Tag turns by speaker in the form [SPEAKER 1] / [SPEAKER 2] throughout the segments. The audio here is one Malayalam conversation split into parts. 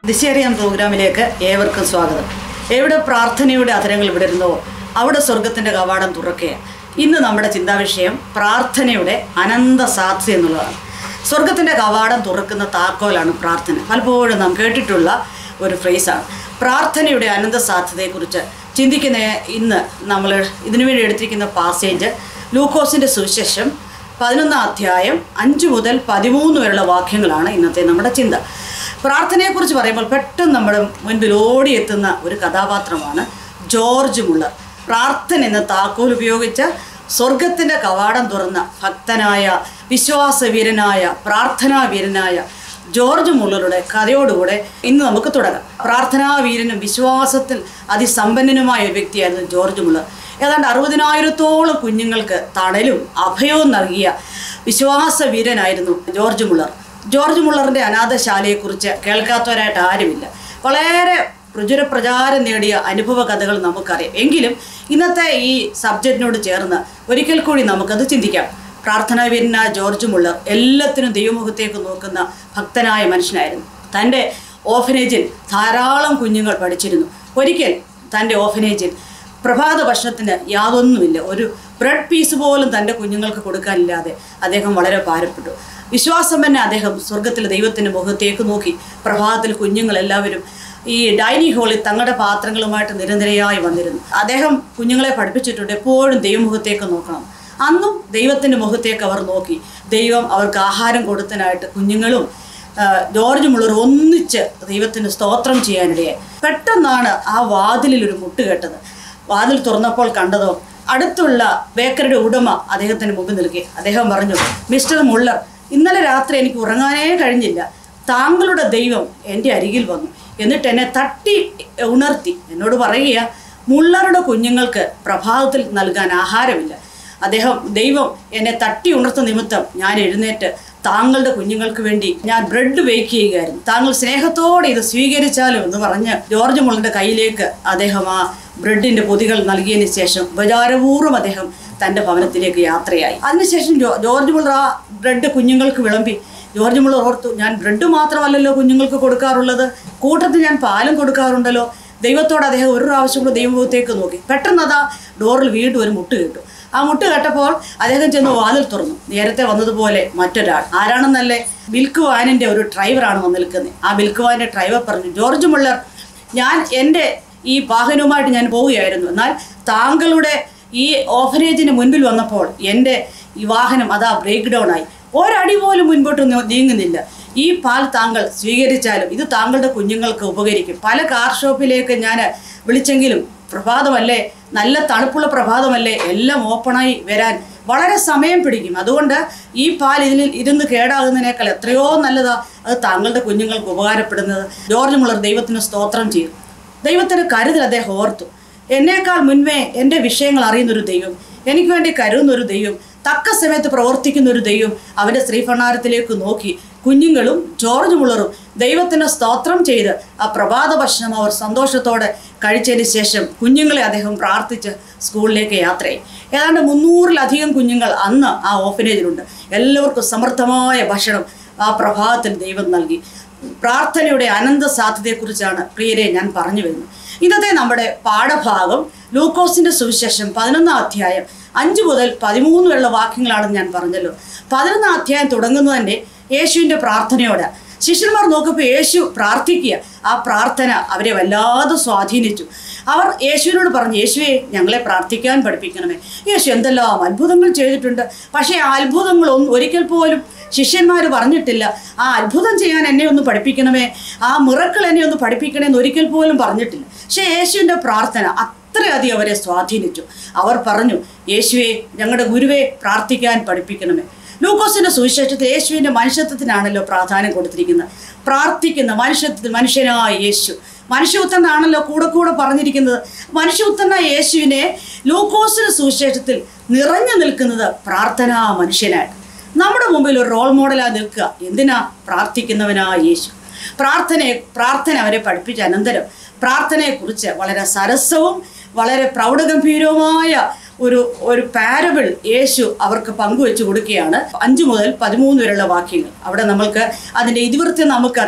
[SPEAKER 1] ദിശേറിയാൻ പ്രോഗ്രാമിലേക്ക് ഏവർക്കും സ്വാഗതം എവിടെ പ്രാർത്ഥനയുടെ അധരങ്ങൾ വിടരുന്നോ അവിടെ സ്വർഗത്തിൻ്റെ കവാടം തുറക്കുക ഇന്ന് നമ്മുടെ ചിന്താവിഷയം പ്രാർത്ഥനയുടെ അനന്ത സാധ്യത എന്നുള്ളതാണ് സ്വർഗത്തിൻ്റെ കവാടം തുറക്കുന്ന താക്കോലാണ് പ്രാർത്ഥന പലപ്പോഴും നാം കേട്ടിട്ടുള്ള ഒരു ഫ്രേസാണ് പ്രാർത്ഥനയുടെ അനന്ത സാധ്യതയെക്കുറിച്ച് ചിന്തിക്കുന്ന ഇന്ന് നമ്മൾ ഇതിനുവേണ്ടി എടുത്തിരിക്കുന്ന പാസേജ് ലൂക്കോസിൻ്റെ സുവിശേഷം പതിനൊന്നാം അധ്യായം അഞ്ച് മുതൽ പതിമൂന്ന് വരെയുള്ള വാക്യങ്ങളാണ് ഇന്നത്തെ നമ്മുടെ ചിന്ത പ്രാർത്ഥനയെക്കുറിച്ച് പറയുമ്പോൾ പെട്ടെന്ന് നമ്മുടെ മുൻപിൽ ഓടിയെത്തുന്ന ഒരു കഥാപാത്രമാണ് ജോർജ് മുള്ളർ പ്രാർത്ഥന എന്ന താക്കോൽ ഉപയോഗിച്ച് സ്വർഗത്തിൻ്റെ കവാടം തുറന്ന ഭക്തനായ വിശ്വാസവീരനായ പ്രാർത്ഥനാവീരനായ ജോർജ് മുള്ളറുടെ കഥയോടുകൂടെ ഇന്ന് നമുക്ക് തുടങ്ങാം പ്രാർത്ഥനാവീരനും വിശ്വാസത്തിൽ അതിസമ്പന്നനുമായ ഒരു വ്യക്തിയായിരുന്നു ജോർജ് മുള്ളർ ഏതാണ്ട് അറുപതിനായിരത്തോളം കുഞ്ഞുങ്ങൾക്ക് തണലും അഭയവും നൽകിയ വിശ്വാസവീരനായിരുന്നു ജോർജ് മുള്ളർ ജോർജ് മുള്ളറിൻ്റെ അനാഥശാലയെക്കുറിച്ച് കേൾക്കാത്തവരായിട്ട് ആരുമില്ല വളരെ പ്രചുര പ്രചാരം നേടിയ അനുഭവ കഥകൾ നമുക്കറിയാം എങ്കിലും ഇന്നത്തെ ഈ സബ്ജക്റ്റിനോട് ചേർന്ന് ഒരിക്കൽ കൂടി നമുക്കത് ചിന്തിക്കാം പ്രാർത്ഥനാവീരനായ ജോർജ് മുള്ളർ എല്ലാത്തിനും ദൈവമുഖത്തേക്ക് നോക്കുന്ന ഭക്തനായ മനുഷ്യനായിരുന്നു തൻ്റെ ഓഫനേജിൽ ധാരാളം കുഞ്ഞുങ്ങൾ പഠിച്ചിരുന്നു ഒരിക്കൽ തൻ്റെ ഓഫനേജിൽ പ്രഭാത ഭക്ഷണത്തിന് യാതൊന്നുമില്ല ഒരു ബ്രെഡ് പീസ് പോലും തൻ്റെ കുഞ്ഞുങ്ങൾക്ക് കൊടുക്കാനില്ലാതെ അദ്ദേഹം വളരെ ഭാരപ്പെട്ടു വിശ്വാസം തന്നെ അദ്ദേഹം സ്വർഗത്തിലെ ദൈവത്തിൻ്റെ മുഖത്തേക്ക് നോക്കി പ്രഭാതത്തിൽ കുഞ്ഞുങ്ങളെല്ലാവരും ഈ ഡൈനിങ് ഹാളിൽ തങ്ങളുടെ പാത്രങ്ങളുമായിട്ട് നിരന്തരയായി വന്നിരുന്നു അദ്ദേഹം കുഞ്ഞുങ്ങളെ പഠിപ്പിച്ചിട്ടുണ്ട് എപ്പോഴും ദൈവമുഖത്തേക്ക് നോക്കണം അന്നും ദൈവത്തിൻ്റെ മുഖത്തേക്ക് അവർ നോക്കി ദൈവം അവർക്ക് ആഹാരം കൊടുത്തനായിട്ട് കുഞ്ഞുങ്ങളും ആ, ജോർജ് മുള്ളർ ഒന്നിച്ച് ദൈവത്തിന് സ്തോത്രം ചെയ്യാനിടയായി പെട്ടെന്നാണ് ആ വാതിലിൽ ഒരു മുട്ട് കേട്ടത് വാതിൽ തുറന്നപ്പോൾ കണ്ടതോ അടുത്തുള്ള ബേക്കറിയുടെ ഉടമ അദ്ദേഹത്തിന് മുമ്പിൽ നിൽക്കി അദ്ദേഹം പറഞ്ഞു മിസ്റ്റർ മുള്ളർ ഇന്നലെ രാത്രി എനിക്ക് ഉറങ്ങാനേ കഴിഞ്ഞില്ല താങ്കളുടെ ദൈവം എൻ്റെ അരികിൽ വന്നു എന്നിട്ട് എന്നെ തട്ടി ഉണർത്തി എന്നോട് പറയുക മുള്ളറുടെ കുഞ്ഞുങ്ങൾക്ക് പ്രഭാതത്തിൽ നൽകാൻ ആഹാരമില്ല അദ്ദേഹം ദൈവം എന്നെ തട്ടി ഉണർത്ത നിമിത്തം ഞാൻ എഴുന്നേറ്റ് താങ്കളുടെ കുഞ്ഞുങ്ങൾക്ക് വേണ്ടി ഞാൻ ബ്രെഡ് ബേക്ക് ചെയ്യുകയായിരുന്നു താങ്കൾ സ്നേഹത്തോടെ ഇത് സ്വീകരിച്ചാലോ എന്ന് പറഞ്ഞ് ജോർജ് മുള്ളന്റെ കയ്യിലേക്ക് അദ്ദേഹം ആ ബ്രെഡിന്റെ പൊതികൾ നൽകിയതിന് ശേഷം ഉപചാരപൂർവ്വം അദ്ദേഹം തൻ്റെ ഭവനത്തിലേക്ക് യാത്രയായി അതിനുശേഷം ജോ ജോർജ് മുള്ളർ ആ ബ്രെഡ് കുഞ്ഞുങ്ങൾക്ക് വിളമ്പി ജോർജ് മുള്ളർ ഓർത്തു ഞാൻ ബ്രെഡ് മാത്രമല്ലല്ലോ കുഞ്ഞുങ്ങൾക്ക് കൊടുക്കാറുള്ളത് കൂട്ടത്തിൽ ഞാൻ പാലും കൊടുക്കാറുണ്ടല്ലോ ദൈവത്തോട് അദ്ദേഹം ഒരു പ്രാവശ്യം കൂടെ ദൈവമുഖത്തേക്ക് നോക്കി പെട്ടെന്ന് അതാ ഡോറിൽ വീണ്ടും ഒരു മുട്ട് കിട്ടു ആ മുട്ട് കേട്ടപ്പോൾ അദ്ദേഹം ചെന്ന് വാതിൽ തുറന്നു നേരത്തെ വന്നതുപോലെ മറ്റൊരാൾ ആരാണെന്നല്ലേ മിൽക്ക് വാനിൻ്റെ ഒരു ഡ്രൈവറാണ് വന്ന് നിൽക്കുന്നത് ആ മിൽക്ക് വാനിൻ്റെ ഡ്രൈവർ പറഞ്ഞു ജോർജ് മുള്ളർ ഞാൻ എൻ്റെ ഈ വാഹനവുമായിട്ട് ഞാൻ പോവുകയായിരുന്നു എന്നാൽ താങ്കളുടെ ഈ ഓഫനേജിന് മുൻപിൽ വന്നപ്പോൾ എൻ്റെ ഈ വാഹനം അതാ ബ്രേക്ക് ഡൗൺ ആയി ഒരടി പോലും മുൻപോട്ട് നീ- നീങ്ങുന്നില്ല ഈ പാൽ താങ്കൾ സ്വീകരിച്ചാലും ഇത് താങ്കളുടെ കുഞ്ഞുങ്ങൾക്ക് ഉപകരിക്കും പല കാർ ഷോപ്പിലേക്ക് ഞാൻ വിളിച്ചെങ്കിലും പ്രഭാതമല്ലേ നല്ല തണുപ്പുള്ള പ്രഭാതമല്ലേ എല്ലാം ഓപ്പണായി വരാൻ വളരെ സമയം പിടിക്കും അതുകൊണ്ട് ഈ പാൽ ഇതിൽ ഇരുന്ന് കേടാകുന്നതിനേക്കാൾ എത്രയോ നല്ലതാ അത് താങ്കളുടെ കുഞ്ഞുങ്ങൾക്ക് ഉപകാരപ്പെടുന്നത് ജോർജ് മുള്ളർ ദൈവത്തിന് സ്തോത്രം ചെയ്തു ദൈവത്തിന് കരുതൽ അദ്ദേഹം ഓർത്തു എന്നേക്കാൾ മുൻപേ എൻ്റെ വിഷയങ്ങൾ അറിയുന്നൊരു ദൈവം എനിക്ക് വേണ്ടി കരുതുന്നൊരു ദൈവം തക്ക സമയത്ത് പ്രവർത്തിക്കുന്ന ഒരു ദൈവം അവൻ്റെ ശ്രീഭണ്ണാരത്തിലേക്ക് നോക്കി കുഞ്ഞുങ്ങളും ജോർജ് മുള്ളറും ദൈവത്തിന് സ്തോത്രം ചെയ്ത് ആ പ്രഭാത ഭക്ഷണം അവർ സന്തോഷത്തോടെ കഴിച്ചതിന് ശേഷം കുഞ്ഞുങ്ങളെ അദ്ദേഹം പ്രാർത്ഥിച്ച് സ്കൂളിലേക്ക് യാത്രയായി ഏതാണ്ട് മുന്നൂറിലധികം കുഞ്ഞുങ്ങൾ അന്ന് ആ ഓഫനേജിലുണ്ട് എല്ലാവർക്കും സമൃദ്ധമായ ഭക്ഷണം ആ പ്രഭാതത്തിൽ ദൈവം നൽകി പ്രാർത്ഥനയുടെ അനന്ത സാധ്യതയെക്കുറിച്ചാണ് പ്രിയരെ ഞാൻ പറഞ്ഞു വരുന്നത് ഇന്നത്തെ നമ്മുടെ പാഠഭാഗം ലൂക്കോസിന്റെ സുവിശേഷം പതിനൊന്നാം അധ്യായം അഞ്ച് മുതൽ പതിമൂന്ന് വരെയുള്ള വാക്യങ്ങളാണെന്ന് ഞാൻ പറഞ്ഞല്ലോ പതിനൊന്നാം അധ്യായം തുടങ്ങുന്നത് തന്നെ യേശുവിൻ്റെ പ്രാർത്ഥനയോടെ ശിഷ്യന്മാർ നോക്കിയപ്പോൾ യേശു പ്രാർത്ഥിക്കുക ആ പ്രാർത്ഥന അവരെ വല്ലാതെ സ്വാധീനിച്ചു അവർ യേശുവിനോട് പറഞ്ഞു യേശുവെ ഞങ്ങളെ പ്രാർത്ഥിക്കാൻ പഠിപ്പിക്കണമേ യേശു എന്തെല്ലാം അത്ഭുതങ്ങൾ ചെയ്തിട്ടുണ്ട് പക്ഷേ ആ അത്ഭുതങ്ങളൊന്നും ഒരിക്കൽ പോലും ശിഷ്യന്മാർ പറഞ്ഞിട്ടില്ല ആ അത്ഭുതം ചെയ്യാൻ എന്നെ ഒന്ന് പഠിപ്പിക്കണമേ ആ മിറക്കൾ എന്നെ ഒന്ന് പഠിപ്പിക്കണേ എന്ന് ഒരിക്കൽ പോലും പറഞ്ഞിട്ടില്ല പക്ഷേ യേശുവിൻ്റെ പ്രാർത്ഥന അത്രയധികം അവരെ സ്വാധീനിച്ചു അവർ പറഞ്ഞു യേശുവെ ഞങ്ങളുടെ ഗുരുവെ പ്രാർത്ഥിക്കാൻ പഠിപ്പിക്കണമേ ലൂക്കോസിന്റെ സുവിശേഷത്തിൽ യേശുവിന്റെ മനുഷ്യത്വത്തിനാണല്ലോ പ്രാധാന്യം കൊടുത്തിരിക്കുന്നത് പ്രാർത്ഥിക്കുന്ന മനുഷ്യത്വത്തിൽ മനുഷ്യനായ യേശു മനുഷ്യപുത്രനാണല്ലോ കൂടെ കൂടെ പറഞ്ഞിരിക്കുന്നത് മനുഷ്യപുത്രനായ യേശുവിനെ ലൂക്കോസിന്റെ സുവിശേഷത്തിൽ നിറഞ്ഞു നിൽക്കുന്നത് പ്രാർത്ഥനാ മനുഷ്യനായിട്ട് നമ്മുടെ മുമ്പിൽ ഒരു റോൾ മോഡലായി നിൽക്കുക എന്തിനാ പ്രാർത്ഥിക്കുന്നവനായ യേശു പ്രാർത്ഥനയെ പ്രാർത്ഥന അവരെ പഠിപ്പിച്ച അനന്തരം പ്രാർത്ഥനയെക്കുറിച്ച് വളരെ സരസവും വളരെ പ്രൗഢഗംഭീരവുമായ ഒരു ഒരു പാരബിൾ യേശു അവർക്ക് പങ്കുവെച്ചു കൊടുക്കുകയാണ് അഞ്ചു മുതൽ പതിമൂന്ന് വരെയുള്ള വാക്യങ്ങൾ അവിടെ നമ്മൾക്ക് അതിൻ്റെ ഇതിവൃത്യം നമുക്കറിയാം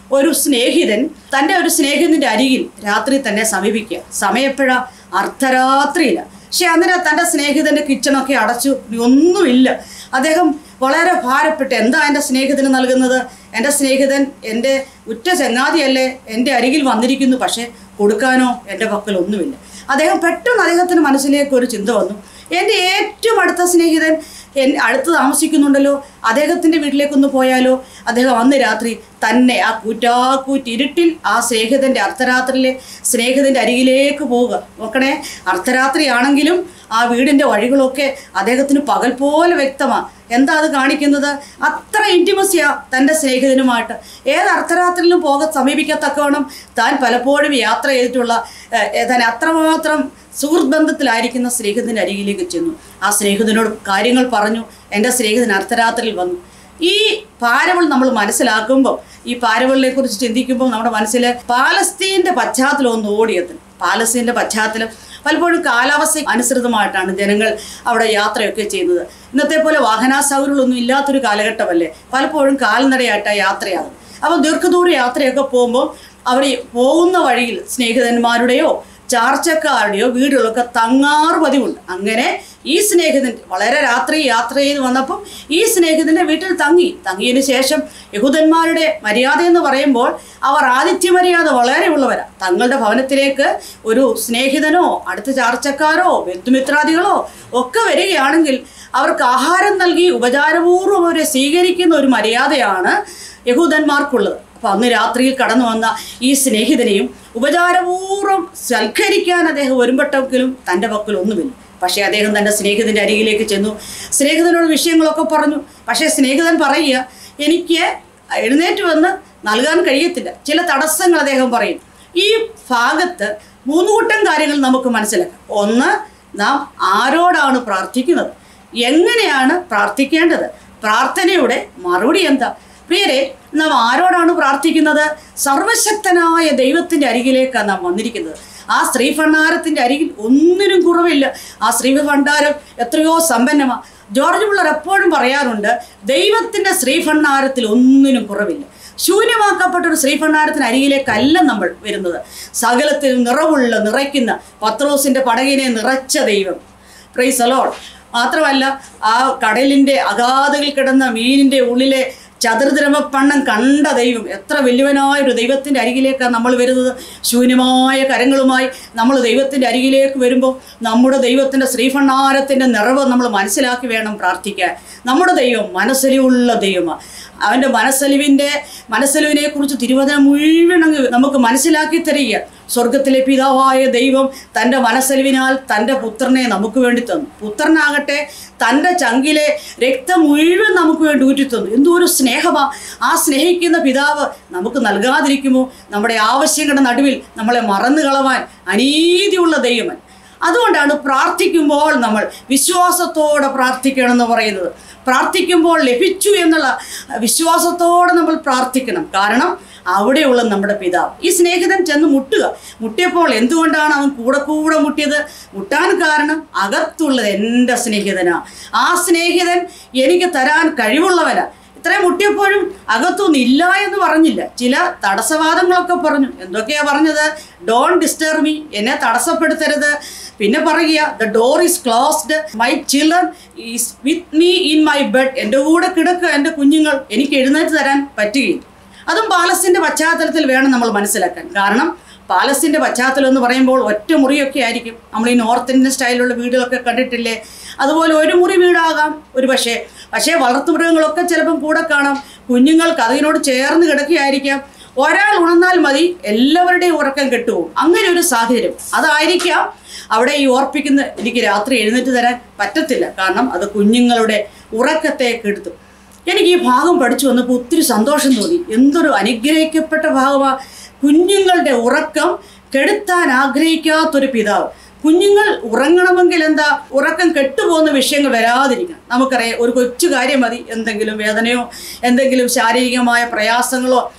[SPEAKER 1] ഒരു സ്നേഹിതൻ തൻ്റെ ഒരു സ്നേഹിതൻ്റെ അരികിൽ രാത്രി തന്നെ സമീപിക്കുക സമയപ്പഴ അർദ്ധരാത്രിയില്ല പക്ഷെ അന്നേരം തൻ്റെ സ്നേഹിതൻ്റെ കിച്ചണൊക്കെ അടച്ചു ഒന്നുമില്ല അദ്ദേഹം വളരെ ഭാരപ്പെട്ട് എന്താ എൻ്റെ സ്നേഹിതന് നൽകുന്നത് എൻ്റെ സ്നേഹിതൻ എൻ്റെ ഉറ്റ ചങ്ങാതിയല്ലേ എൻ്റെ അരികിൽ വന്നിരിക്കുന്നു പക്ഷേ കൊടുക്കാനോ എൻ്റെ പക്കൽ ഒന്നുമില്ല അദ്ദേഹം പെട്ടെന്ന് അദ്ദേഹത്തിന് മനസ്സിലേക്ക് ഒരു ചിന്ത വന്നു എൻ്റെ ഏറ്റവും അടുത്ത സ്നേഹിതൻ എൻ അടുത്ത് താമസിക്കുന്നുണ്ടല്ലോ അദ്ദേഹത്തിൻ്റെ വീട്ടിലേക്കൊന്ന് പോയാലോ അദ്ദേഹം അന്ന് രാത്രി തന്നെ ആ കൂറ്റാക്കൂറ്റ് ഇരുട്ടിൽ ആ സ്നേഹിതൻ്റെ അർദ്ധരാത്രിയിലെ സ്നേഹിതൻ്റെ അരികിലേക്ക് പോവുക നോക്കണേ അർദ്ധരാത്രിയാണെങ്കിലും ആ വീടിൻ്റെ വഴികളൊക്കെ അദ്ദേഹത്തിന് പകൽ പോലെ വ്യക്തമാണ് എന്താ അത് കാണിക്കുന്നത് അത്ര ഇൻറ്റിമസിയാ തൻ്റെ സ്നേഹിതനുമായിട്ട് ഏത് അർദ്ധരാത്രിയിലും പോക സമീപിക്കത്തക്കവണ്ണം താൻ പലപ്പോഴും യാത്ര ചെയ്തിട്ടുള്ള ഏഹ്, താൻ അത്രമാത്രം സുഹൃത്ത് ബന്ധത്തിലായിരിക്കുന്ന സ്നേഹിതൻ്റെ അരികിലേക്ക് ചെന്നു ആ സ്നേഹിതനോട് കാര്യങ്ങൾ പറഞ്ഞു എൻ്റെ സ്നേഹിതൻ അർദ്ധരാത്രിയിൽ വന്നു ഈ പാരവൾ നമ്മൾ മനസ്സിലാക്കുമ്പോൾ ഈ പാരവളിനെ കുറിച്ച് ചിന്തിക്കുമ്പോൾ നമ്മുടെ മനസ്സിൽ പാലസ്തീൻ്റെ പശ്ചാത്തലം ഒന്ന് ഓടിയെത്തും പാലസ്തീൻ്റെ പശ്ചാത്തലം പലപ്പോഴും കാലാവസ്ഥ അനുസൃതമായിട്ടാണ് ജനങ്ങൾ അവിടെ യാത്രയൊക്കെ ചെയ്യുന്നത് ഇന്നത്തെ പോലെ വാഹനാസൗകര്യങ്ങളൊന്നും ഇല്ലാത്തൊരു കാലഘട്ടമല്ലേ പലപ്പോഴും കാൽനടയായിട്ടാണ് യാത്രയാകും അപ്പോൾ ദീർഘദൂര യാത്രയൊക്കെ പോകുമ്പോൾ അവർ പോകുന്ന വഴിയിൽ സ്നേഹിതന്മാരുടെയോ ചാർച്ചക്കാരുടെയോ വീടുകളൊക്കെ തങ്ങാറ് പതിവുണ്ട് അങ്ങനെ ഈ സ്നേഹിതൻ വളരെ രാത്രി യാത്ര ചെയ്ത് വന്നപ്പം ഈ സ്നേഹിതൻ്റെ വീട്ടിൽ തങ്ങി തങ്ങിയതിന് ശേഷം യഹൂദന്മാരുടെ മര്യാദ എന്ന് പറയുമ്പോൾ അവർ ആതിഥ്യ മര്യാദ വളരെ ഉള്ളവരാണ് തങ്ങളുടെ ഭവനത്തിലേക്ക് ഒരു സ്നേഹിതനോ അടുത്ത ചാർച്ചക്കാരോ ബന്ധുമിത്രാദികളോ ഒക്കെ വരികയാണെങ്കിൽ അവർക്ക് ആഹാരം നൽകി ഉപചാരപൂർവ്വം അവരെ സ്വീകരിക്കുന്ന ഒരു മര്യാദയാണ് യഹൂദന്മാർക്കുള്ളത് അപ്പോൾ അന്ന് രാത്രിയിൽ കടന്നു വന്ന ഈ സ്നേഹിതനെയും ഉപചാരപൂർവ്വം സൽക്കരിക്കാൻ അദ്ദേഹം വരുമ്പോട്ടെങ്കിലും തൻ്റെ പക്കൽ ഒന്നുമില്ല പക്ഷേ അദ്ദേഹം തൻ്റെ സ്നേഹിതൻ്റെ അരികിലേക്ക് ചെന്നു സ്നേഹിതനോട് വിഷയങ്ങളൊക്കെ പറഞ്ഞു പക്ഷേ സ്നേഹിതൻ പറയുക എനിക്ക് എഴുന്നേറ്റ് വന്ന് നൽകാൻ കഴിയത്തില്ല ചില തടസ്സങ്ങൾ അദ്ദേഹം പറയും ഈ ഭാഗത്ത് മൂന്ന് കൂട്ടം കാര്യങ്ങൾ നമുക്ക് മനസ്സിലാക്കാം ഒന്ന് നാം ആരോടാണ് പ്രാർത്ഥിക്കുന്നത് എങ്ങനെയാണ് പ്രാർത്ഥിക്കേണ്ടത് പ്രാർത്ഥനയുടെ മറുപടി എന്താ പ്രിയരെ നാം ആരോടാണ് പ്രാർത്ഥിക്കുന്നത് സർവശക്തനായ ദൈവത്തിൻ്റെ അരികിലേക്കാണ് നാം വന്നിരിക്കുന്നത് ആ സ്ത്രീ ഭണ്ഡാരത്തിൻ്റെ അരികിൽ ഒന്നിനും കുറവില്ല ആ സ്ത്രീ ഭണ്ഡാരം എത്രയോ സമ്പന്നമാണ് ജോർജ് പിള്ളർ എപ്പോഴും പറയാറുണ്ട് ദൈവത്തിൻ്റെ സ്ത്രീ ഭണ്ഡാരത്തിൽ ഒന്നിനും കുറവില്ല ശൂന്യമാക്കപ്പെട്ട ഒരു ശ്രീഭണ്ഡാരത്തിന് അരികിലേക്കല്ല നമ്മൾ വരുന്നത് സകലത്തിൽ നിറവുള്ള നിറയ്ക്കുന്ന പത്രോസിൻ്റെ പടകിനെ നിറച്ച ദൈവം പ്രൈസ് അലോൾ മാത്രമല്ല ആ കടലിൻ്റെ അഗാധയിൽ കിടന്ന മീനിൻ്റെ ഉള്ളിലെ ചതുർദ്രമപ്പണ്ണം കണ്ട ദൈവം എത്ര വലിയവനായ ഒരു ദൈവത്തിൻ്റെ അരികിലേക്കാണ് നമ്മൾ വരുന്നത് ശൂന്യമായ കരങ്ങളുമായി നമ്മൾ ദൈവത്തിൻ്റെ അരികിലേക്ക് വരുമ്പോൾ നമ്മുടെ ദൈവത്തിൻ്റെ ശ്രീഭണ്ഡാരത്തിൻ്റെ നിറവ് നമ്മൾ മനസ്സിലാക്കി വേണം പ്രാർത്ഥിക്കാൻ നമ്മുടെ ദൈവം മനസ്സലിവുള്ള ദൈവമാണ് അവൻ്റെ മനസ്സലിവിൻ്റെ മനസ്സലിവിനെ കുറിച്ച് തിരുവചനം മുഴുവൻ അങ്ങ് നമുക്ക് മനസ്സിലാക്കി തരിക സ്വർഗത്തിലെ പിതാവായ ദൈവം തൻ്റെ മനസ്സലിവിനാൽ തൻ്റെ പുത്രനെ നമുക്ക് വേണ്ടി തന്നു പുത്രനാകട്ടെ തൻ്റെ ചങ്കിലെ രക്തം മുഴുവൻ നമുക്ക് വേണ്ടി ഊറ്റിത്തന്നു എന്തോ ഒരു സ്നേഹമാ ആ സ്നേഹിക്കുന്ന പിതാവ് നമുക്ക് നൽകാതിരിക്കുമോ നമ്മുടെ ആവശ്യങ്ങളുടെ നടുവിൽ നമ്മളെ മറന്നു കളവാൻ അനീതിയുള്ള ദൈവമൻ അതുകൊണ്ടാണ് പ്രാർത്ഥിക്കുമ്പോൾ നമ്മൾ വിശ്വാസത്തോടെ പ്രാർത്ഥിക്കണം എന്ന് പറയുന്നത് പ്രാർത്ഥിക്കുമ്പോൾ ലഭിച്ചു എന്നുള്ള വിശ്വാസത്തോടെ നമ്മൾ പ്രാർത്ഥിക്കണം കാരണം അവിടെയുള്ള നമ്മുടെ പിതാവ് ഈ സ്നേഹിതൻ ചെന്ന് മുട്ടുക മുട്ടിയപ്പോൾ എന്തുകൊണ്ടാണ് അവൻ കൂടെ കൂടെ മുട്ടിയത് മുട്ടാൻ കാരണം അകത്തുള്ളത് എൻ്റെ സ്നേഹിതനാ ആ സ്നേഹിതൻ എനിക്ക് തരാൻ കഴിവുള്ളവനാ ഇത്രയും മുട്ടിയപ്പോഴും അകത്തൊന്നും ഇല്ല എന്ന് പറഞ്ഞില്ല ചില തടസ്സവാദങ്ങളൊക്കെ പറഞ്ഞു എന്തൊക്കെയാ പറഞ്ഞത് ഡോൺ ഡിസ്റ്റർബ് മീ എന്നെ തടസ്സപ്പെടുത്തരുത് പിന്നെ പറയുക the door is closed my children is with me in my bed എൻ്റെ കൂടെ കിടക്കുക എൻ്റെ കുഞ്ഞുങ്ങൾ എനിക്ക് എഴുന്നേറ്റ് തരാൻ പറ്റുകയും അതും പാലസിൻ്റെ പശ്ചാത്തലത്തിൽ വേണം നമ്മൾ മനസ്സിലാക്കാൻ കാരണം പാലസിൻ്റെ പശ്ചാത്തലം എന്ന് പറയുമ്പോൾ ഒറ്റ മുറിയൊക്കെ ആയിരിക്കും നമ്മൾ ഈ നോർത്ത് ഇന്ത്യൻ സ്റ്റൈലിലുള്ള വീടുകളൊക്കെ കണ്ടിട്ടില്ലേ അതുപോലെ ഒരു മുറി വീടാകാം ഒരു പക്ഷേ പക്ഷേ വളർത്തുമൃഗങ്ങളൊക്കെ ചിലപ്പം കൂടെ കാണാം കുഞ്ഞുങ്ങൾക്ക് അതിനോട് ചേർന്ന് കിടക്കുകയായിരിക്കാം ഒരാൾ ഉണർന്നാൽ മതി എല്ലാവരുടെയും ഉറക്കം കെട്ടുപോകും അങ്ങനെ ഒരു സാഹചര്യം അതായിരിക്കാം അവിടെ ഈ ഓർപ്പിക്കുന്ന എനിക്ക് രാത്രി എഴുന്നേറ്റ് തരാൻ പറ്റത്തില്ല കാരണം അത് കുഞ്ഞുങ്ങളുടെ ഉറക്കത്തെ കെടുത്തും എനിക്ക് ഈ ഭാഗം പഠിച്ചു വന്നപ്പോൾ ഒത്തിരി സന്തോഷം തോന്നി എന്തൊരു അനുഗ്രഹിക്കപ്പെട്ട ഭാഗമാ കുഞ്ഞുങ്ങളുടെ ഉറക്കം കെടുത്താൻ ആഗ്രഹിക്കാത്തൊരു പിതാവ് കുഞ്ഞുങ്ങൾ ഉറങ്ങണമെങ്കിൽ എന്താ ഉറക്കം കെട്ടുപോകുന്ന വിഷയങ്ങൾ വരാതിരിക്കണം നമുക്കറിയാം ഒരു കൊച്ചു കാര്യം മതി എന്തെങ്കിലും വേദനയോ എന്തെങ്കിലും ശാരീരികമായ പ്രയാസങ്ങളോ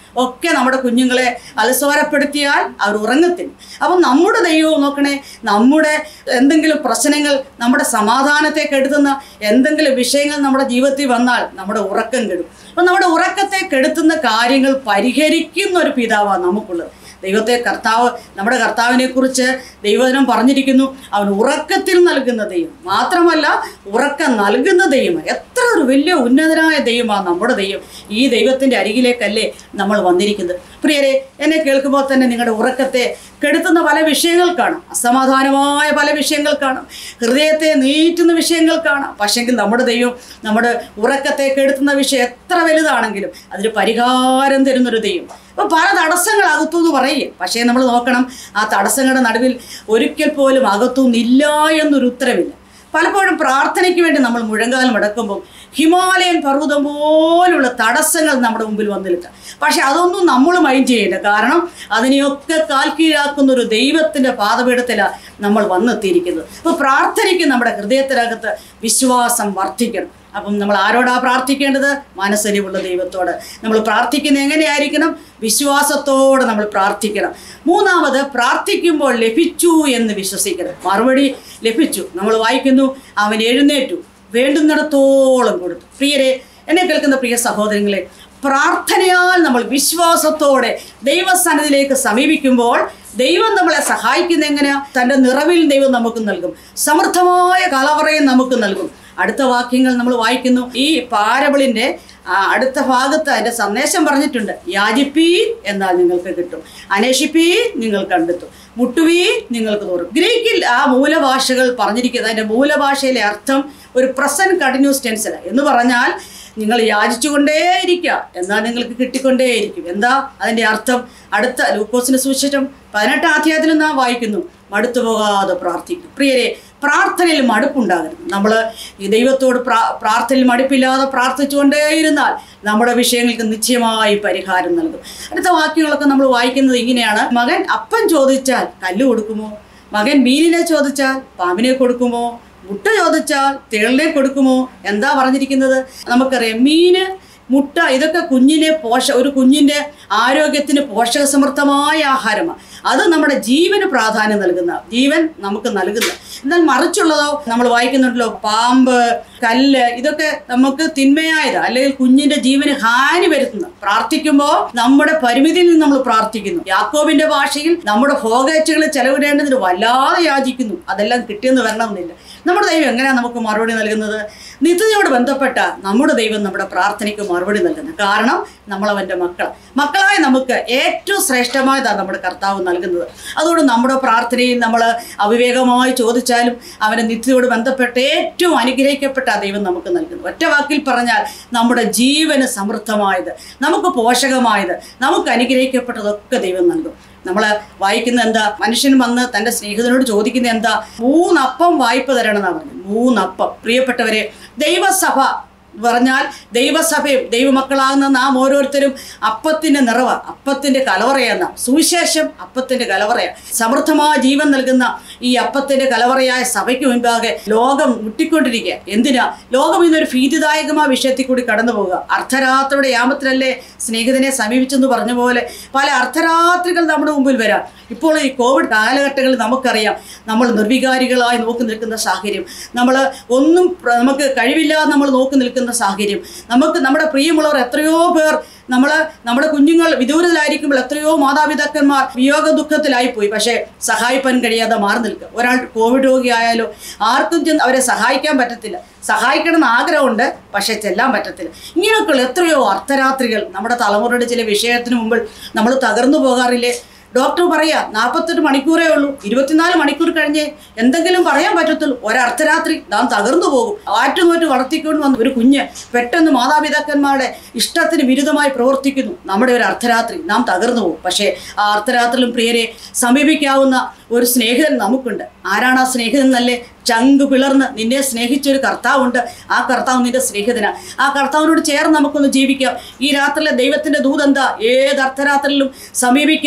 [SPEAKER 1] ഒക്കെ നമ്മുടെ കുഞ്ഞുങ്ങളെ അലസ്വരപ്പെടുത്തിയാൽ അവർ ഉറങ്ങത്തില്ല അപ്പം നമ്മുടെ ദൈവവും നോക്കണേ നമ്മുടെ എന്തെങ്കിലും പ്രശ്നങ്ങൾ നമ്മുടെ സമാധാനത്തെ കെടുത്തുന്ന എന്തെങ്കിലും വിഷയങ്ങൾ നമ്മുടെ ജീവിതത്തിൽ വന്നാൽ നമ്മുടെ ഉറക്കം കെടും അപ്പം നമ്മുടെ ഉറക്കത്തെ കെടുത്തുന്ന കാര്യങ്ങൾ പരിഹരിക്കുന്ന ഒരു പിതാവാണ് നമുക്കുള്ളത് ദൈവത്തെ കർത്താവ് നമ്മുടെ കർത്താവിനെ കുറിച്ച് ദൈവജനം പറഞ്ഞിരിക്കുന്നു അവൻ ഉറക്കത്തിൽ നൽകുന്ന ദൈവം മാത്രമല്ല ഉറക്കം നൽകുന്ന ദൈവം എത്ര ഒരു വലിയ ഉന്നതനായ ദൈവമാണ് നമ്മുടെ ദൈവം ഈ ദൈവത്തിൻ്റെ അരികിലേക്കല്ലേ നമ്മൾ വന്നിരിക്കുന്നത് പ്രിയരെ എന്നെ കേൾക്കുമ്പോൾ തന്നെ നിങ്ങളുടെ ഉറക്കത്തെ കെടുത്തുന്ന പല വിഷയങ്ങൾ കാണാം അസമാധാനമായ പല വിഷയങ്ങൾ കാണാം ഹൃദയത്തെ നീറ്റുന്ന വിഷയങ്ങൾ കാണാം പക്ഷെങ്കിൽ നമ്മുടെ ദൈവം നമ്മുടെ ഉറക്കത്തെ കെടുത്തുന്ന വിഷയം എത്ര വലുതാണെങ്കിലും അതിന് പരിഹാരം തരുന്നൊരു ദൈവം അപ്പോൾ പല തടസ്സങ്ങൾ അകത്തുനിന്ന് പറയും പക്ഷേ നമ്മൾ നോക്കണം ആ തടസ്സങ്ങളുടെ നടുവിൽ ഒരിക്കൽ പോലും അകത്തുനിന്നില്ല എന്നൊരു ഉത്തരവില്ല പലപ്പോഴും പ്രാർത്ഥനയ്ക്ക് വേണ്ടി നമ്മൾ മുഴങ്കാലം അടക്കുമ്പോൾ ഹിമാലയൻ പർവ്വതം പോലുള്ള തടസ്സങ്ങൾ നമ്മുടെ മുമ്പിൽ വന്നു നിൽക്കാം പക്ഷെ അതൊന്നും നമ്മൾ മൈൻഡ് ചെയ്യില്ല കാരണം അതിനെയൊക്കെ കാൽ കീഴാക്കുന്ന ഒരു ദൈവത്തിൻ്റെ പാതപീഠത്തിലാണ് നമ്മൾ വന്നെത്തിയിരിക്കുന്നത് അപ്പോൾ പ്രാർത്ഥനയ്ക്ക് നമ്മുടെ ഹൃദയത്തിനകത്ത് വിശ്വാസം വർദ്ധിക്കണം അപ്പം നമ്മൾ ആരോടാ പ്രാർത്ഥിക്കേണ്ടത് മനസ്സലിവുള്ള ദൈവത്തോട് നമ്മൾ പ്രാർത്ഥിക്കുന്നത് എങ്ങനെയായിരിക്കണം വിശ്വാസത്തോടെ നമ്മൾ പ്രാർത്ഥിക്കണം മൂന്നാമത് പ്രാർത്ഥിക്കുമ്പോൾ ലഭിച്ചു എന്ന് വിശ്വസിക്കണം മറുപടി ലഭിച്ചു നമ്മൾ വായിക്കുന്നു അവൻ എഴുന്നേറ്റു വേണ്ടുന്നിടത്തോളം കൊടുത്തു പ്രിയരെ എന്നെ കേൾക്കുന്ന പ്രിയ സഹോദരങ്ങളെ പ്രാർത്ഥനയാൽ നമ്മൾ വിശ്വാസത്തോടെ ദൈവസന്നിധിയിലേക്ക് സമീപിക്കുമ്പോൾ ദൈവം നമ്മളെ സഹായിക്കുന്ന എങ്ങനെയാ തൻ്റെ നിറവിൽ ദൈവം നമുക്ക് നൽകും സമൃദ്ധമായ കലവറയും നമുക്ക് നൽകും അടുത്ത വാക്യങ്ങൾ നമ്മൾ വായിക്കുന്നു ഈ പാരബിളിൻ്റെ അടുത്ത ഭാഗത്ത് അതിൻ്റെ സന്ദേശം പറഞ്ഞിട്ടുണ്ട് യാചിപ്പീൻ എന്നാൽ നിങ്ങൾക്ക് കിട്ടും അന്വേഷിപ്പീൻ നിങ്ങൾ കണ്ടെത്തും മുട്ടുവീൻ നിങ്ങൾക്ക് തോറും ഗ്രീക്കിൽ ആ മൂലഭാഷകൾ പറഞ്ഞിരിക്കുന്നത് അതിൻ്റെ മൂലഭാഷയിലെ അർത്ഥം ഒരു പ്രസന്റ് കണ്ടിന്യൂസ് ടെൻസിലാണ് എന്ന് പറഞ്ഞാൽ നിങ്ങൾ യാചിച്ചുകൊണ്ടേയിരിക്കുക എന്നാൽ നിങ്ങൾക്ക് കിട്ടിക്കൊണ്ടേയിരിക്കും എന്താ അതിൻ്റെ അർത്ഥം അടുത്ത ലൂക്കോസിന്റെ സുവിശേഷം പതിനെട്ടാം അധ്യായത്തിൽ നാം വായിക്കുന്നു മടുത്തു പോകാതെ പ്രാർത്ഥിക്കും പ്രിയരെ പ്രാർത്ഥനയിൽ മടുപ്പുണ്ടാകരുത് നമ്മൾ ഈ ദൈവത്തോട് പ്രാ പ്രാർത്ഥനയിൽ മടുപ്പില്ലാതെ പ്രാർത്ഥിച്ചുകൊണ്ടേയിരുന്നാൽ നമ്മുടെ വിഷയങ്ങൾക്ക് നിശ്ചയമായി പരിഹാരം നൽകും അടുത്ത വാക്യങ്ങളൊക്കെ നമ്മൾ വായിക്കുന്നത് ഇങ്ങനെയാണ് മകൻ അപ്പം ചോദിച്ചാൽ കല്ല് കൊടുക്കുമോ മകൻ മീനിനെ ചോദിച്ചാൽ പാമ്പിനെ കൊടുക്കുമോ മുട്ട ചോദിച്ചാൽ തേളിനെ കൊടുക്കുമോ എന്താ പറഞ്ഞിരിക്കുന്നത് നമുക്കറിയാം മീന് മുട്ട ഇതൊക്കെ കുഞ്ഞിനെ പോഷ ഒരു കുഞ്ഞിൻ്റെ ആരോഗ്യത്തിന് പോഷകസമൃദ്ധമായ ആഹാരമാണ് അത് നമ്മുടെ ജീവന് പ്രാധാന്യം നൽകുന്ന ജീവൻ നമുക്ക് നൽകുന്ന എന്നാൽ മറിച്ചുള്ളതോ നമ്മൾ വായിക്കുന്നുണ്ടല്ലോ പാമ്പ് കല്ല് ഇതൊക്കെ നമുക്ക് തിന്മയായത് അല്ലെങ്കിൽ കുഞ്ഞിന്റെ ജീവന് ഹാനി വരുത്തുന്ന പ്രാർത്ഥിക്കുമ്പോൾ നമ്മുടെ പരിമിതിയിൽ നിന്ന് നമ്മൾ പ്രാർത്ഥിക്കുന്നു യാക്കോബിന്റെ ഭാഷയിൽ നമ്മുടെ ഭോഗേച്ഛകൾ ചെലവിടേണ്ടതിന് വല്ലാതെ യാചിക്കുന്നു അതെല്ലാം കിട്ടിയെന്ന് വരണമെന്നില്ല നമ്മുടെ ദൈവം എങ്ങനെയാണ് നമുക്ക് മറുപടി നൽകുന്നത് നിത്യതയോട് ബന്ധപ്പെട്ട നമ്മുടെ ദൈവം നമ്മുടെ പ്രാർത്ഥനയ്ക്ക് മറുപടി നൽകുന്നത് കാരണം നമ്മൾ അവൻ്റെ മക്കൾ മക്കളായ നമുക്ക് ഏറ്റവും ശ്രേഷ്ഠമായതാണ് നമ്മുടെ കർത്താവ് നൽകുന്നത് അതുകൊണ്ട് നമ്മുടെ പ്രാർത്ഥനയിൽ നമ്മൾ അവിവേകമായി ചോദിച്ചാലും അവൻ്റെ നിത്യതയോട് ബന്ധപ്പെട്ട് ഏറ്റവും അനുഗ്രഹിക്കപ്പെട്ട ആ ദൈവം നമുക്ക് നൽകുന്നു ഒറ്റ വാക്കിൽ പറഞ്ഞാൽ നമ്മുടെ ജീവന് സമൃദ്ധമായത് നമുക്ക് പോഷകമായത് നമുക്ക് അനുഗ്രഹിക്കപ്പെട്ടതൊക്കെ ദൈവം നൽകും നമ്മൾ വായിക്കുന്ന എന്താ മനുഷ്യൻ വന്ന് തൻ്റെ സ്നേഹിതനോട് ചോദിക്കുന്ന എന്താ മൂന്നപ്പം വായ്പ തരണമെന്നാണ് പറഞ്ഞത് മൂന്നപ്പം പ്രിയപ്പെട്ടവരെ ദൈവസഭ പറഞ്ഞാൽ ദൈവസഭയും ദൈവമക്കളാകുന്ന നാം ഓരോരുത്തരും അപ്പത്തിൻ്റെ നിറവ അപ്പത്തിൻ്റെ കലവറയെന്ന സുവിശേഷം അപ്പത്തിൻ്റെ കലവറയ സമൃദ്ധമായ ജീവൻ നൽകുന്ന ഈ അപ്പത്തിൻ്റെ കലവറയായ സഭയ്ക്ക് മുൻപാകെ ലോകം മുട്ടിക്കൊണ്ടിരിക്കുക എന്തിനാ ലോകം ഇന്നൊരു ഭീതിദായകമായ വിഷയത്തിൽ കൂടി കടന്നു പോകുക അർദ്ധരാത്രിയുടെ യാമത്തിലല്ലേ സ്നേഹിതനെ സമീപിച്ചെന്ന് പറഞ്ഞ പോലെ പല അർദ്ധരാത്രികൾ നമ്മുടെ മുമ്പിൽ വരാം ഇപ്പോൾ ഈ കോവിഡ് കാലഘട്ടങ്ങളിൽ നമുക്കറിയാം നമ്മൾ നിർവികാരികളായി നോക്കി നിൽക്കുന്ന സാഹചര്യം നമ്മൾ ഒന്നും പ്ര- നമുക്ക് കഴിവില്ലാതെ നമ്മൾ നോക്കി നിൽക്കുന്ന സാഹചര്യം നമുക്ക് നമ്മുടെ പ്രിയമുള്ളവർ എത്രയോ പേർ നമ്മൾ നമ്മുടെ കുഞ്ഞുങ്ങൾ വിദൂരത്തിലായിരിക്കുമ്പോൾ എത്രയോ മാതാപിതാക്കന്മാർ വിയോഗ ദുഃഖത്തിലായിപ്പോയി പക്ഷേ സഹായിപ്പാൻ കഴിയാതെ മാറി നിൽക്കുക ഒരാൾ കോവിഡ് രോഗിയായാലോ ആർക്കും ചെന്ന് അവരെ സഹായിക്കാൻ പറ്റത്തില്ല സഹായിക്കണം എന്ന് ആഗ്രഹമുണ്ട് പക്ഷേ ചെല്ലാൻ പറ്റത്തില്ല ഇങ്ങനെയൊക്കെയുള്ള എത്രയോ അർദ്ധരാത്രികൾ നമ്മുടെ തലമുറയുടെ ചില വിഷയത്തിന് മുമ്പിൽ നമ്മൾ തകർന്നു പോകാറില്ലേ ഡോക്ടർ പറയാ നാൽപ്പത്തെട്ട് മണിക്കൂറേ ഉള്ളൂ ഇരുപത്തിനാല് മണിക്കൂർ കഴിഞ്ഞേ എന്തെങ്കിലും പറയാൻ പറ്റത്തുള്ളൂ ഒരർദ്ധരാത്രി നാം തകർന്നു പോകും ആറ്റുനോറ്റ് വളർത്തിക്കൊണ്ട് വന്ന ഒരു കുഞ്ഞ് പെട്ടെന്ന് മാതാപിതാക്കന്മാരുടെ ഇഷ്ടത്തിന് വിരുദ്ധമായി പ്രവർത്തിക്കുന്നു നമ്മുടെ ഒരു അർദ്ധരാത്രി നാം തകർന്നു പോകും പക്ഷേ ആ അർദ്ധരാത്രിയിലും പ്രിയരെ സമീപിക്കാവുന്ന ഒരു സ്നേഹിതൻ നമുക്കുണ്ട് ആരാണ് ആ സ്നേഹിതൻ എന്നല്ലേ ചങ്ക് പിളർന്ന് നിന്നെ സ്നേഹിച്ചൊരു കർത്താവുണ്ട് ആ കർത്താവ് നിന്റെ സ്നേഹിതനാ ആ കർത്താവിനോട് ചേർന്ന് നമുക്കൊന്ന് ജീവിക്കാം ഈ രാത്രിയിലെ ദൈവത്തിന്റെ ദൂത് എന്താ ഏത് അർദ്ധരാത്രിയിലും സമീപിക്കാവുന്ന ഒരു സ്നേഹിതൻ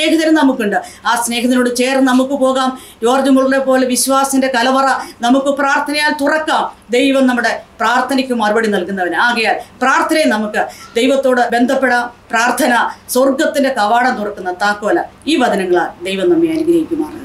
[SPEAKER 1] സ്നേഹിതരും നമുക്കുണ്ട് ആ സ്നേഹിതനോട് ചേർന്ന് നമുക്ക് പോകാം ജോർജ് മുള്ളറെ പോലെ വിശ്വാസിന്റെ കലവറ നമുക്ക് പ്രാർത്ഥനയാൽ തുറക്കാം ദൈവം നമ്മുടെ പ്രാർത്ഥനയ്ക്ക് മറുപടി നൽകുന്നവന് ആകയാൽ പ്രാർത്ഥനയെ നമുക്ക് ദൈവത്തോട് ബന്ധപ്പെടാം പ്രാർത്ഥന സ്വർഗത്തിന്റെ കവാടം തുറക്കുന്ന താക്കോല ഈ വചനങ്ങളാൽ ദൈവം നമ്മെ അനുഗ്രഹിക്കുമാറാകട്ടെ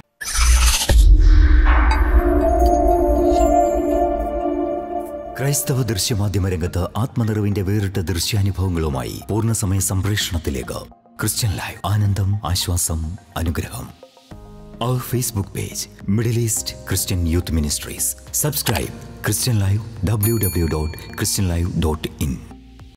[SPEAKER 2] ക്രൈസ്തവ ദൃശ്യമാധ്യമ രംഗത്ത് ആത്മനിറവിന്റെ വേറിട്ട ദൃശ്യാനുഭവങ്ങളുമായി പൂർണ്ണസമയ സംപ്രേഷണത്തിലേക്ക് ക്രിസ്ത്യൻ ലൈവ് ആനന്ദം ആശ്വാസം അനുഗ്രഹം അവർ Facebook page Middle East Christian Youth Ministries subscribe Christian live W W dot Christian live dot in